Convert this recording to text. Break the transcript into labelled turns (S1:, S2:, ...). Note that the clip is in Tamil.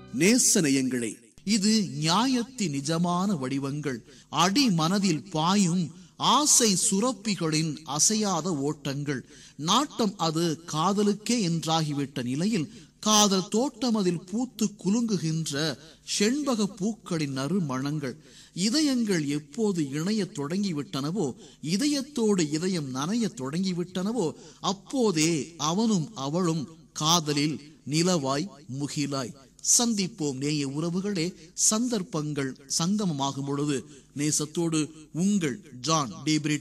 S1: நேசநேயங்களே இது நியாயத்தின் நிஜமான வடிவங்கள் அடி மனதில் பாயும் ஆசை சுரப்பிகளின் அசையாத ஓட்டங்கள் நாட்டம் அது காதலுக்கே என்றாகிவிட்ட நிலையில் காதல் தோட்டம் அதில் பூத்து குலுங்குகின்ற செண்பக பூக்களின் நறுமணங்கள் இதயங்கள் எப்போது இணையத் தொடங்கிவிட்டனவோ இதயத்தோடு இதயம் நனையத் தொடங்கிவிட்டனவோ அப்போதே அவனும் அவளும் காதலில் நிலவாய் முகிலாய் சந்திப்போம் நேய உறவுகளே சந்தர்ப்பங்கள் சங்கமமாகும் பொழுது நேசத்தோடு உங்கள் ஜான் டேபிரிட்